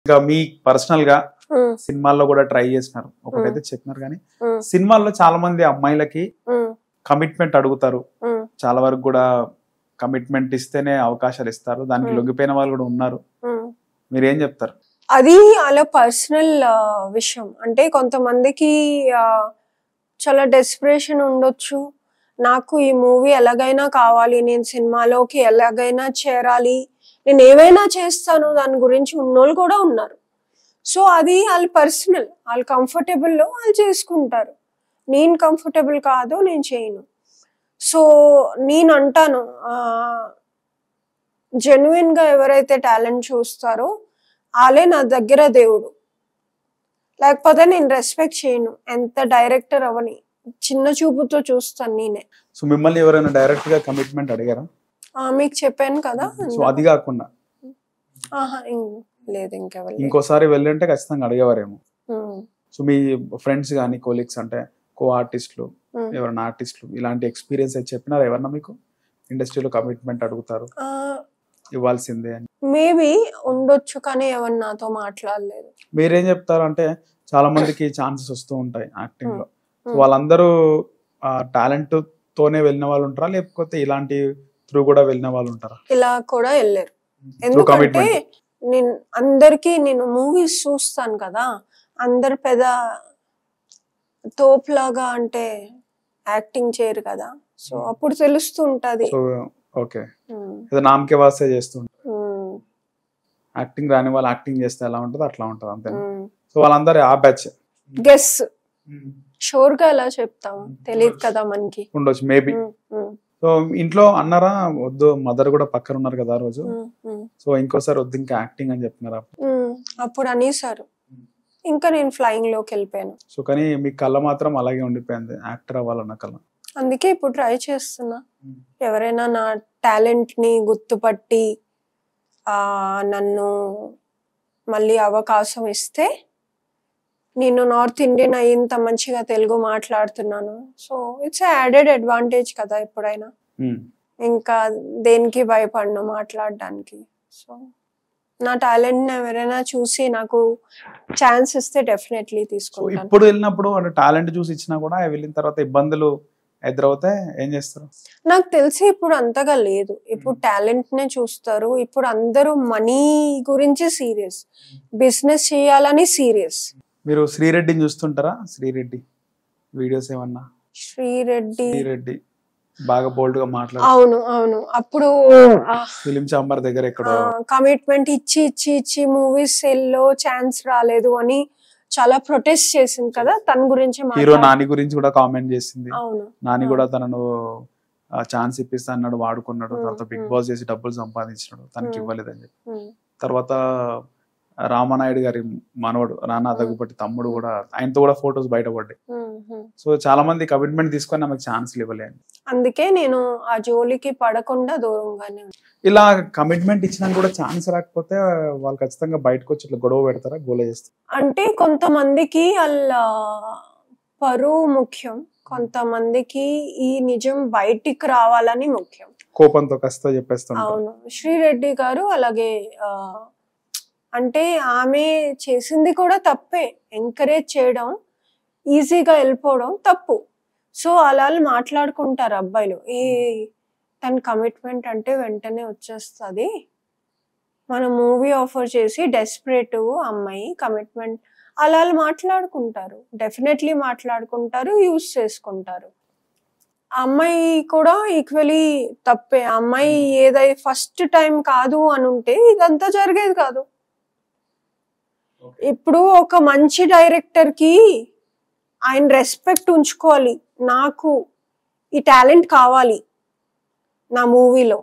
ఇంకా మీ పర్సనల్ గా ఉమ్, సినిమాల్లో కూడా ట్రై చేసినారు ఒకటైతే చెప్పినారు కానీ ఉమ్, సినిమాల్లో చాలా మంది అమ్మాయిలకి ఉమ్, కమిట్మెంట్ అడుగుతారు ఉమ్, చాలా వరకు కూడా కమిట్మెంట్ ఇస్తేనే అవకాశాలు ఇస్తారు దానికి Hmm. లొంగిపోయిన వాళ్ళు కూడా ఉన్నారు ఉమ్. మీరేం చెప్తారు అది అలా పర్సనల్ విషయం అంటే కొంతమందికి ఆ, చాలా డెస్పిరేషన్ ఉండొచ్చు నాకు ఈ మూవీ ఎలాగైనా కావాలి నేను సినిమాలోకి ఎలాగైనా చేరాలి నేను ఏవైనా చేస్తాను దాని గురించి ఉన్నోళ్ళు కూడా ఉన్నారు సో అది వాళ్ళ పర్సనల్ వాళ్ళు కంఫర్టబుల్లో వాళ్ళు చేసుకుంటారు నేను కంఫర్టబుల్ కాదు నేను చేయను సో నేను అంటాను జెన్యున్గా ఎవరైతే టాలెంట్ చూస్తారో వాళ్ళే నా దగ్గర దేవుడు లేకపోతే నేను రెస్పెక్ట్ చేయను ఎంత డైరెక్టర్ అవని చిన్న చూపుతో చూస్తాను నేనే సో మిమ్మల్ని ఎవరైనా డైరెక్ట్ గా కమిట్మెంట్ అడిగారా ఆ, మీకు చెప్పాను కదా సో అది కాకుండా ఆహా, ఇం- లేదు ఇంకెవరు లేరు. ఇంకోసారి వెళ్ళంటే ఖచ్చితంగా అడిగేవారేమో ఉమ్, సో మీ ఫ్రెండ్స్ కానీ కోలీగ్స్ అంటే కో ఆర్టిస్టులు ఉమ్. ఎవరైనా ఆర్టిస్టులు ఇలాంటి ఎక్స్పీరియన్స్ అయితే చెప్పినారా ఎవరన్నా మీకు ఇండస్ట్రీలో కమిట్మెంట్ అడుగుతారు ఆ, ఇవ్వాల్సిందే అని మేబీ ఉండొచ్చు కానీ ఎవరు నాతో మాట్లాడలేదు మీరేం చెప్తారు అంటే చాలా మందికి ఛాన్సెస్ వస్తూ ఉంటాయి యాక్టింగ్ లో Hmm. వాళ్ళందరూ టాలెంట్ తోనే వెళ్ళిన వాళ్ళు ఉంటారా లేకపోతే ఇలాంటి త్రూ కూడా వెళ్ళిన వాళ్ళు ఉంటారా ఇలా కూడా వెళ్ళారు త్రూ ఎందుకంటే కమిట్మెంట్ నేను అందరికి నేను మూవీస్ చూస్తాను కదా అందరు పెద్ద తోపులాగా అంటే యాక్టింగ్ చేయరు కదా సో Hmm. అప్పుడు తెలుస్తూ ఉంటది సో ఓకే ఏదో నామకే వాస్తే చేస్తుంటారు యాక్టింగ్ రాని వాళ్ళు యాక్టింగ్ చేస్తే ఎలా ఉంటుందో అట్లా ఉంటుంది అంతే సో వాళ్ళందరూ ఆ బ్యాచ్ గెస్ షోర్ గా ఎలా చెప్తాము తెలియదు కదా మనకి ఉండొచ్చు మేబీ ఉమ్, ఉమ్, సో ఇంట్లో అన్నారా వద్దు మదర్ కూడా పక్కన ఉన్నారు కదా ఆ రోజు ఉమ్, ఉమ్, సో ఇంకోసారి వద్దు ఇంకా యాక్టింగ్ అని చెప్తున్నారా ఉమ్. అప్పుడు అనేసారు ఇంకా నేను ఫ్లయింగ్ లోకి వెళ్ళిపోయాను సో కానీ మీ కళ్ళ మాత్రం అలాగే ఉండిపోయింది యాక్టర్ అవ్వాలన్న కళ అందుకే ఇప్పుడు ట్రై చేస్తున్నా ఎవరైనా నా టాలెంట్ ని గుర్తుపట్టి ఆ నన్ను మళ్ళీ అవకాశం ఇస్తే నేను నార్త్ ఇండియన్ అయ్యి ఇంత మంచిగా తెలుగు మాట్లాడుతున్నాను సో ఇట్స్ యాడెడ్ అడ్వాంటేజ్ కదా ఎప్పుడైనా ఉమ్. ఇంకా దేనికి భయపడను మాట్లాడడానికి సో నా టాలెంట్ ఎవరైనా చూసి నాకు ఛాన్స్ ఇస్తే డెఫినెట్లీ సో తీసుకుంటాను ఇప్పుడు వెళ్ళినప్పుడు అంటే టాలెంట్ చూసి ఇచ్చినా కూడా వెళ్ళిన తర్వాత ఇబ్బందులు ఎదురవుతే ఏం చేస్తారు నాకు తెలిసి ఇప్పుడు అంతగా లేదు ఇప్పుడు టాలెంట్ నే చూస్తారు ఇప్పుడు అందరూ మనీ గురించి సీరియస్ బిజినెస్ చేయాలని సీరియస్ మీరు శ్రీరెడ్డిని చూస్తుంటారా శ్రీరెడ్డి వీడియోస్ ఏమన్నా శ్రీరెడ్డి శ్రీరెడ్డి బాగా బోల్డ్ గా మాట్లాడు అవును అవును అప్పుడు ఫిలిం చాంబర్ దగ్గర ఎక్కడో కమిట్మెంట్ ఇచ్చి ఇచ్చి ఇచ్చి మూవీస్ లో ఛాన్స్ రాలేదు అని చాలా ప్రొటెస్ట్ చేసింది కదా తన గురించి హీరో మాట్లాడు- నాని గురించి కూడా కామెంట్ చేసింది అవును నాని ఆ. కూడా తనను ఛాన్స్ ఇప్పిస్తా అన్నాడు వాడుకున్నాడు ఉమ్, తర్వాత బిగ్ ఉమ్. బాస్ చేసి డబ్బులు సంపాదించినాడు తనకి ఉమ్. ఇవ్వలేదని చెప్పి ఉమ్, తర్వాత రామనాయుడు గారి మనవడు రానా దగ్గుపట్టి తమ్ముడు కూడా ఆయనతో కూడా ఫొటోస్ బయటపడ్డాయి ఉమ్, ఉమ్. సో చాలా మంది కమిట్మెంట్ తీసుకొని నాకు ఛాన్స్లు ఇవ్వలేదు అందుకే నేను ఆ జోలికి పడకుండా దూరంగానే ఉన్నా. ఇలా కమిట్మెంట్ ఇచ్చినా కూడా ఛాన్స్ రాకపోతే వాళ్ళు ఖచ్చితంగా బయటకు వచ్చి ఇట్లా గొడవ పెడతారా గోల చేస్తారు అంటే కొంతమందికి వాళ్ళ పరువు ముఖ్యం కొంతమందికి ఈ నిజం బయటికి రావాలని ముఖ్యం కోపంతో కస్తో చెప్పేస్తుంటారు అవును శ్రీరెడ్డి గారు అలాగే ఆ, అంటే ఆమె చేసింది కూడా తప్పే ఎంకరేజ్ చేయడం ఈజీగా వెళ్ళిపోవడం తప్పు సో అలా మాట్లాడుకుంటారు అబ్బాయిలు ఈ తన కమిట్మెంట్ అంటే వెంటనే వచ్చేస్తుంది మన మూవీ ఆఫర్ చేసి డెస్పరేట్ అమ్మాయి కమిట్మెంట్ అలా వాళ్ళు మాట్లాడుకుంటారు డెఫినెట్లీ మాట్లాడుకుంటారు యూస్ చేసుకుంటారు ఆ అమ్మాయి కూడా ఈక్వలీ తప్పే ఆ అమ్మాయి ఏదై ఫస్ట్ టైం కాదు అని ఉంటే ఇదంతా జరిగేది కాదు ఇప్పుడు ఒక మంచి డైరెక్టర్ కి ఆయన రెస్పెక్ట్ ఉంచుకోవాలి నాకు ఈ టాలెంట్ కావాలి నా మూవీలో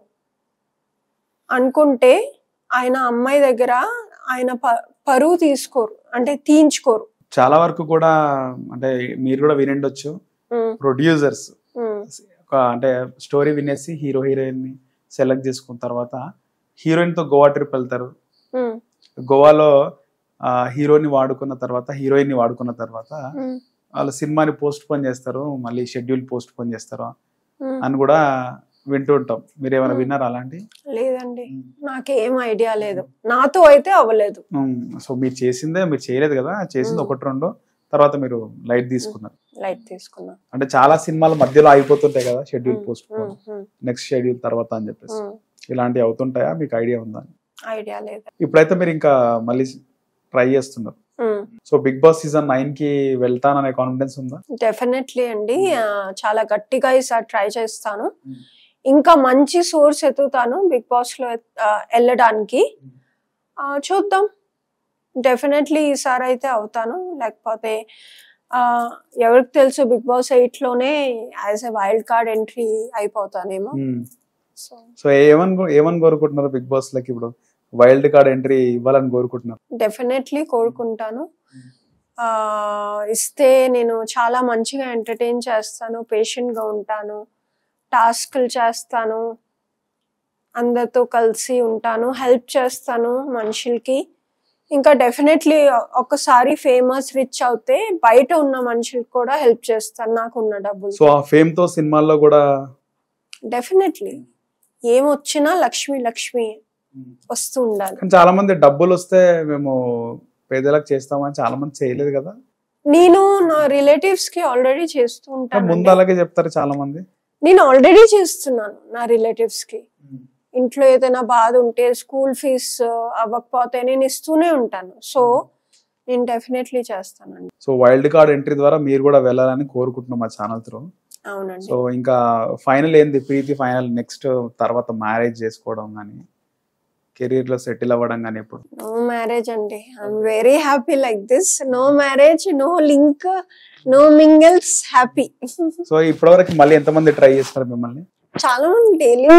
అనుకుంటే ఆయన అమ్మాయి దగ్గర ఆయన ప- పరువు తీసుకోరు అంటే తీయించుకోరు చాలా వరకు కూడా అంటే మీరు కూడా వినండొచ్చు ఉమ్, ప్రొడ్యూసర్స్ ఉమ్, ఒక అంటే స్టోరీ వినేసి హీరో హీరోయిన్ ని సెలెక్ట్ చేసుకున్న తర్వాత హీరోయిన్ తో గోవా ట్రిప్ వెళ్తారు ఉమ్, గోవాలో ఆ, హీరోని వాడుకున్న తర్వాత హీరోయిన్ ని వాడుకున్న తర్వాత ఉమ్, వాళ్ళు సినిమాని పోస్ట్ పోన్ చేస్తారు మళ్ళీ షెడ్యూల్ పోస్ట్ పోన్ చేస్తారు ఉమ్. అని కూడా వింటూ ఉంటాం మీరు ఏమైనా Hmm. విన్నారా అలాంటి లేదండి నాకేం ఐడియా లేదు నాతో అయితే అవ్వలేదు సో మీరు చేసిందే మీరు చేయలేదు కదా చేసింది మ్మ్. ఒకటి రెండు తర్వాత మీరు లైట్ తీసుకున్నారు లైట్ తీసుకున్నా అంటే చాలా సినిమాలు మధ్యలో ఆగిపోతుంటాయి కదా schedule post um, um, next schedule తర్వాత అని చెప్పేసి ఉమ్. ఇలాంటివి అవుతుంటాయా మీకు ఐడియా ఉందా ఐడియా లేదు ఇప్పుడైతే మీరు ఇంకా మళ్ళీ ట్రై చేస్తున్నారు um. So Bigg Boss season nine కి వెళ్తాననే కాన్ఫిడెన్స్ ఉందా డెఫినెట్లీ అండి ఆ, చాలా గట్టిగా ఈసారి ట్రై చేస్తాను Mm. ఇంకా మంచి సోర్స్ ఎత్తుతాను బిగ్ బాస్ లో ఆ, వెళ్ళడానికి Mm. ఆ, చూద్దాం డెఫినెట్లీ ఈసారి అయితే అవుతాను లేకపోతే ఆ, ఎవరికి తెలుసు బిగ్ బాస్ ఎయిట్ లోనే as a wild card entry అయిపోతానేమో సో సో ఏమని కో- ఏమని కోరుకుంటున్నారు బిగ్ బాస్ లకి ఇప్పుడు వైల్డ్ కార్డ్ ఎంట్రీ ఇవ్వాలని కోరుకుంటున్నారు డెఫినెట్లీ కోరుకుంటాను ఆ, ఇస్తే నేను చాలా మంచిగా ఎంటర్టైన్ చేస్తాను పేషెంట్ గా ఉంటాను టాస్క్లు చేస్తాను అందరితో కలిసి ఉంటాను హెల్ప్ చేస్తాను మనుషులకి ఇంకా డెఫినెట్లీ ఒక్కసారి ఫేమస్ రిచ్ అవుతే బయట ఉన్న మనుషులకు కూడా హెల్ప్ చేస్తాను నాకున్న డబ్బులు సో ఆ ఫేమ్ తో సినిమాల్లో కూడా డెఫినెట్లీ ఏమొచ్చినా లక్ష్మి లక్ష్మి వస్తూ ఉండాలి కానీ చాలా మంది డబ్బులు వస్తే మేము పేదలకు చేస్తామని చాలా మంది చేయలేదు కదా నేను నా రిలేటివ్స్ కి ఆల్రెడీ చేస్తూ కానీ ముందు ఉంటాను అలాగే చెప్తారు చాలా మంది నేను ఆల్రెడీ చేస్తున్నాను నా రిలేటివ్స్ కి ఇంట్లో ఏదైనా బాధ ఉంటే స్కూల్ ఫీజ్ అవ్వకపోతే నేను ఇస్తూనే ఉంటాను సో నేను డెఫినెట్లీ చేస్తానండి సో వైల్డ్ కార్డ్ ఎంట్రీ ద్వారా మీరు కూడా వెళ్ళాలని కోరుకుంటున్నాం మా ఛానల్ త్రూ అవునండి సో ఇంకా ఫైనల్ ఏంది ప్రీతి ఫైనల్ నెక్స్ట్ తర్వాత మ్యారేజ్ చేసుకోవడం కానీ కెరీర్ లో సెటిల్ అవ్వడం కానీ ఇప్పుడు నో మ్యారేజ్ అండి I'm very happy like this no marriage no link no mingles happy so ఇప్పటివరకు మళ్ళీ ఎంతమంది ట్రై చేస్తారు మిమ్మల్ని చాలా మంది డైలీ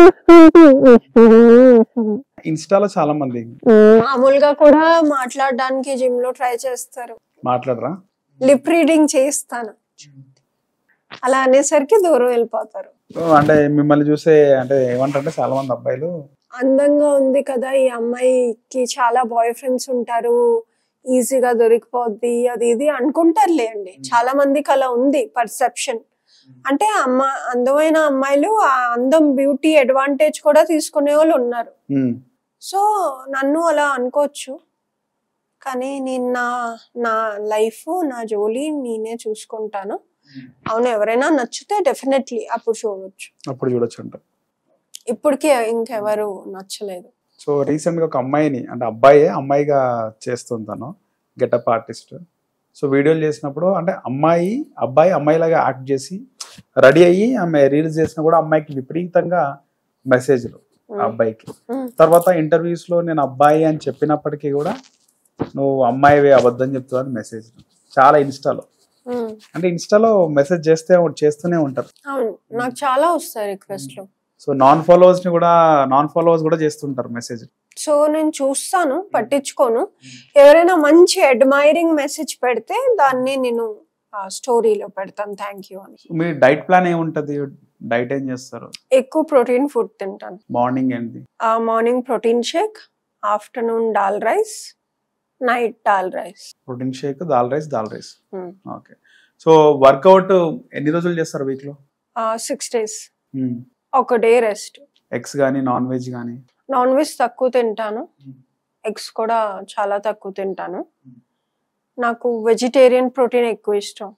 ఇన్స్టాలో చాలా మంది మామూలుగా కూడా మాట్లాడడానికి జిమ్ లో ట్రై చేస్తారు మాట్లాడరా లిప్ రీడింగ్ చేయిస్తాను అలా అనేసరికి దూరం వెళ్ళిపోతారు సో అంటే మిమ్మల్ని చూసే అంటే ఏమంటారంటే చాలా మంది అబ్బాయిలు అందంగా ఉంది కదా ఈ అమ్మాయికి చాలా బాయ్ ఫ్రెండ్స్ ఉంటారు ఈజీగా దొరికిపోద్ది అది ఇది అనుకుంటారులే అండి చాలా మందికి అలా ఉంది పర్సెప్షన్ అంటే అమ్మ అందమైన అమ్మాయిలు ఆ అందం బ్యూటీ అడ్వాంటేజ్ కూడా తీసుకునే వాళ్ళు ఉన్నారు ఉమ్, సో నన్ను అలా అనుకోవచ్చు కానీ నేను నా నా లైఫ్ నా జోలి నేనే చూసుకుంటాను అవును ఎవరైనా నచ్చితే డెఫినెట్లీ అప్పుడు చూడవచ్చు అప్పుడు చూడొచ్చు అంట ఇప్పటికీ ఇంకెవరు నచ్చలేదు సో రీసెంట్ గా ఒక అమ్మాయిని అంటే అబ్బాయే అమ్మాయిగా చేస్తుంది తను గెటప్ ఆర్టిస్ట్ సో వీడియోలు చేసినప్పుడు అంటే అమ్మాయి అబ్బాయి అమ్మాయిలాగా యాక్ట్ చేసి రెడీ అయ్యి ఆమె రీల్స్ చేసినా కూడా అమ్మాయికి విపరీతంగా మెసేజ్లు ఆ అబ్బాయికి ఉమ్, తర్వాత ఇంటర్వ్యూస్ లో నేను అబ్బాయి అని చెప్పినప్పటికీ కూడా నువ్వు అమ్మాయివే అబద్ధం చెప్తావు అని మెసేజ్ చాలా ఇన్స్టాలో ఉమ్. అంటే ఇన్స్టాలో మెసేజ్ చేస్తే చేస్తూనే ఉంటారు అవును నాకు చాలా వస్తాయి రిక్వెస్ట్లు సో నాన్ ఫాలోవర్స్ ని కూడా నాన్ ఫాలోవర్స్ కూడా చేస్తుంటారు మెసేజ్ సో నేను చూస్తాను పట్టించుకోను ఎవరైనా మంచి అడ్మైరింగ్ మెసేజ్ పెడితే దాన్ని నేను స్టోరీలో పెడతాను థ్యాంక్ యూ అని మీ డైట్ ప్లాన్ ఏముంటది డైట్ ఏం చేస్తారు ఎక్కువ ప్రోటీన్ ఫుడ్ తింటాను మార్నింగ్ ఏంటి morning protein shake afternoon dal rice night dal rice protein shake dal rice dal rice okay so workout ఎన్ని రోజులు చేస్తారు వీక్ లో సిక్స్ డేస్ ఒక డే రెస్ట్ ఎగ్స్ కానీ నాన్ వెజ్ కానీ నాన్ వెజ్ తక్కువ తింటాను Hmm. ఎగ్స్ కూడా చాలా తక్కువ తింటాను నాకు వెజిటేరియన్ ప్రోటీన్ ఎక్కువ ఇష్టం